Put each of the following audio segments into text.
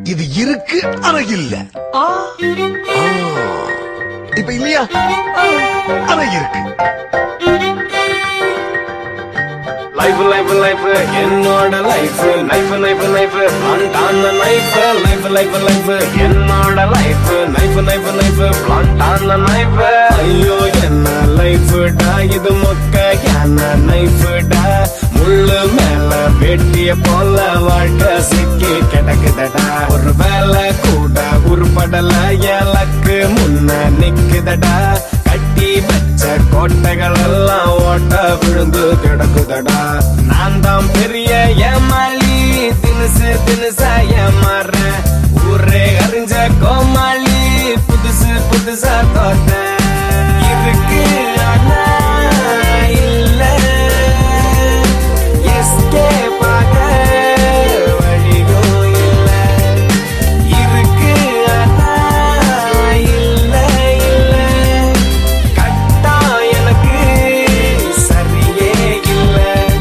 இது இருக்கு ஆனா இல்ல ஆ. இப்ப இல்லையா ஆனா இருக்கு லைஃப் லைஃப் லைஃப் என்னோட லைஃப் நைஃப் நைஃப் நைஃப் பிளான்டான நைஃப் லைஃப் லைஃப் லைஃப் என்னோட லைஃப் நைஃப் நைஃப் நைஃப் பிளான்டான நைஃப் ஐயோ என்ன லைஃப் டா இது மொக்க என்ன நைஃப் டா முள்ளு மேல வெட்டிய போல வாழ்க்கை சிக்கி கிடக்குதடா ஒரு வேலை கூட உருப்படல ஏலக்கு முன்ன நிக்குதடா கட்டி வச்ச கோட்டைகள் எல்லாம் ஓட்ட விழுந்து கிடக்குதடா நான் தான் பெரிய ஏமாளி தினுசு தினுசா ஏமாறேன் ஊரே அறிஞ்ச கோமாளி புதுசு புதுசா தோட்ட இருக்கு ஆனா இல்ல escape ஆக வழியும் இல்ல இருக்கு ஆனா இல்ல இல்ல கட்டா எனக்கு சரியே இல்ல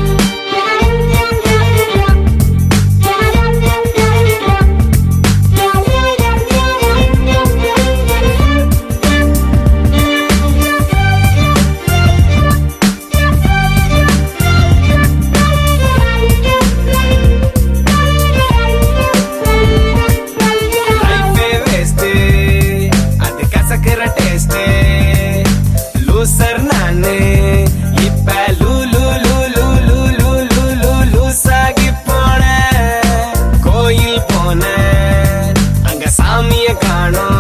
லைஃபே வேஸ்ட் அது கசக்கிற டேஸ்ட் லூசர் நானு இப்ப லூ லூ லூ லூ லூ லூ லூ லூ லூசாகி போன கோயில் போன அங்க சாமிய காணோம்